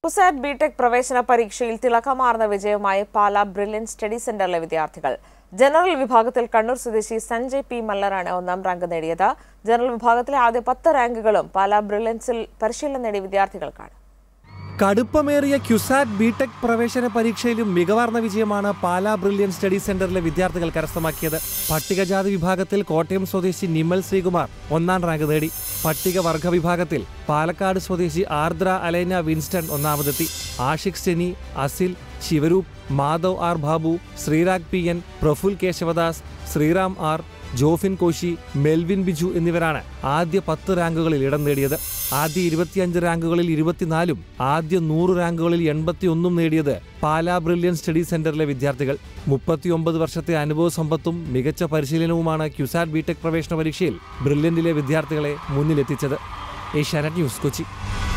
CUSAT BTech പ്രവേശന പരീക്ഷയിൽ തിളക്കമാർന്ന വിജയവുമായി പാല brilliant study സെന്ററിലെ വിദ്യാർത്ഥികൾ ജനറൽ വിഭാഗത്തിൽ കണ്ണൂർ സ്വദേശി സഞ്ജയ് പി മല്ലറാണ് ഒന്നാം റാങ്ക് നേടിയത് ജനറൽ വിഭാഗത്തിലെ ആദ്യ പത്ത് റാങ്കുകളും പാല ബ്രില്യൻസിൽ പരിശീലനം നേടിയ വിദ്യാർത്ഥികൾക്കാണ് കടുപ്പമേറിയ ക്യുസാറ്റ് ബിടെക് പ്രവേശന പരീക്ഷയിലും മികവാർന്ന വിജയമാണ് പാലാ ബ്രില്യൻ സ്റ്റഡി സെന്ററിലെ വിദ്യാർത്ഥികൾ കരസ്ഥമാക്കിയത് പട്ടികജാതി വിഭാഗത്തിൽ കോട്ടയം സ്വദേശി നിമൽ ശ്രീകുമാർ ഒന്നാം റാങ്ക് നേടി പട്ടികവർഗ വിഭാഗത്തിൽ പാലക്കാട് സ്വദേശി ആർദ്ര അലൈന വിൻസ്റ്റൺ ഒന്നാമതെത്തി Ashiq Seni Asil Shivaroop Madhav R Babu Sreerag P N Praful Keshavadas Sreeram R Jofin Koshy Melvin Biju എന്നിവരാണ് ആദ്യ പത്ത് റാങ്കുകളിൽ ഇടം നേടിയത് ആദ്യ ഇരുപത്തിയഞ്ച് റാങ്കുകളിൽ ഇരുപത്തിനാലും ആദ്യ നൂറ് റാങ്കുകളിൽ എൺപത്തിയൊന്നും നേടിയത് പാലാ ബ്രില്യൻ സ്റ്റഡി സെന്ററിലെ വിദ്യാർത്ഥികൾ മുപ്പത്തിയൊമ്പത് വർഷത്തെ അനുഭവ സമ്പത്തും മികച്ച പരിശീലനവുമാണ് ക്യുസാറ്റ് ബിടെക് പ്രവേശന പരീക്ഷയിൽ ബ്രില്യന്റിലെ വിദ്യാർത്ഥികളെ മുന്നിലെത്തിച്ചത് ഏഷ്യാനെറ്റ് ന്യൂസ് കൊച്ചി